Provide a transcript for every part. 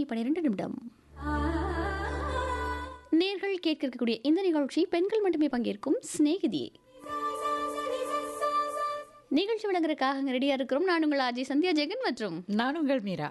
பன்னிரெண்டு நிமிடம் நேர்கள் கேட்க இருக்கக்கூடிய இந்த நிகழ்ச்சி பெண்கள் மட்டுமே பங்கேற்கும் சிநேகிதியே நிகழ்ச்சி வழங்குறதுக்காக ரெடியா இருக்கிறோம் நான் உங்கள் அஜய் சந்தியா ஜெகன் மற்றும் நான் உங்கள் மீரா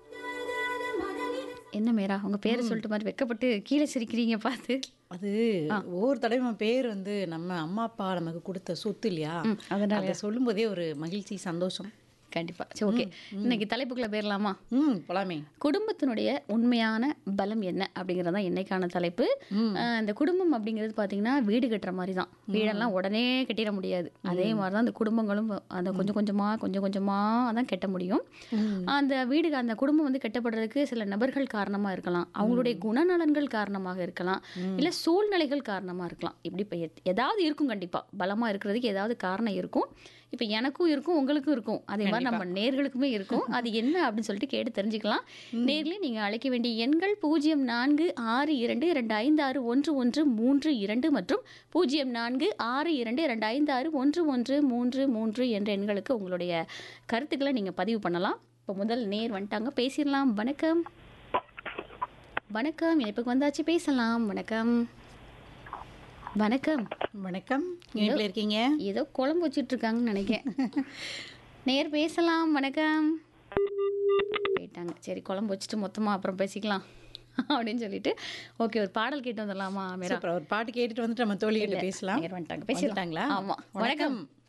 என்ன மேரா உங்க பேரை சொல்லிட்டு மாதிரி வெக்கப்பட்டு கீழே சிரிக்கிறீங்க பார்த்து அது ஒவ்வொரு தடவை பேர் வந்து நம்ம அம்மா அப்பா நமக்கு கொடுத்த சொத்து இல்லையா அதனால அதை சொல்லும்போதே ஒரு மகிழ்ச்சி சந்தோஷம் கண்டிப்பா சரி ஓகே இன்னைக்கு தலைப்புக்குள்ள போயிடலாமா ம் போலாமே குடும்பத்தினுடைய உண்மையான பலம் என்ன அப்படிங்கிறது தான் இன்னைக்கான தலைப்பு அஹ் இந்த குடும்பம் அப்படிங்கிறது பார்த்தீங்கன்னா வீடு கட்டுற மாதிரி தான் வீடெல்லாம் உடனே கட்டிட முடியாது அதே மாதிரி தான் அந்த குடும்பங்களும் அந்த கொஞ்சம் கொஞ்சமாக கொஞ்சம் கொஞ்சமாக தான் கட்ட முடியும் அந்த வீடு அந்த குடும்பம் வந்து கட்டப்படுறதுக்கு சில நபர்கள் காரணமாக இருக்கலாம் அவங்களுடைய குணநலன்கள் காரணமாக இருக்கலாம் இல்லை சூழ்நிலைகள் காரணமாக இருக்கலாம் இப்படி இப்போ ஏதாவது இருக்கும் கண்டிப்பாக பலமாக இருக்கிறதுக்கு ஏதாவது காரணம் இருக்கும் இப்போ எனக்கும் இருக்கும் உங்களுக்கும் இருக்கும் அதே மாதிரி நம்ம நேர்களுக்குமே இருக்கும் அது என்ன அப்படின்னு சொல்லிட்டு கேட்டு தெரிஞ்சுக்கலாம் நேர்லயே நீங்க அழைக்க வேண்டிய எண்கள் பூஜ்ஜியம் நான்கு ஆறு இரண்டு இரண்டு ஐந்து ஆறு ஒன்று ஒன்று மூன்று இரண்டு மற்றும் பூஜ்ஜியம் நான்கு ஆறு இரண்டு இரண்டு ஐந்து ஆறு ஒன்று ஒன்று மூன்று மூன்று என்ற எண்களுக்கு உங்களுடைய கருத்துக்களை நீங்க பதிவு பண்ணலாம் இப்போ முதல் நேர் வந்துட்டாங்க பேசிடலாம் வணக்கம் வணக்கம் இணைப்புக்கு வந்தாச்சு பேசலாம் வணக்கம் வணக்கம் வணக்கம் இணைப்பில் இருக்கீங்க ஏதோ குழம்பு வச்சுட்டு இருக்காங்கன்னு நினைக்கிறேன் நேர் பேசலாம் வணக்கம் போயிட்டாங்க சரி குழம்பு வச்சுட்டு மொத்தமாக அப்புறம் பேசிக்கலாம் அப்படின்னு சொல்லிட்டு ஓகே ஒரு பாடல் கேட்டு வந்துடலாமா மேரா அப்புறம் ஒரு பாட்டு கேட்டுட்டு வந்துட்டு நம்ம தோழிகிட்ட பேசலாம் நேர் வந்துட்டாங்க பேசிடலாம் வந்துட்டாங்களா ஆமா வணக்கம்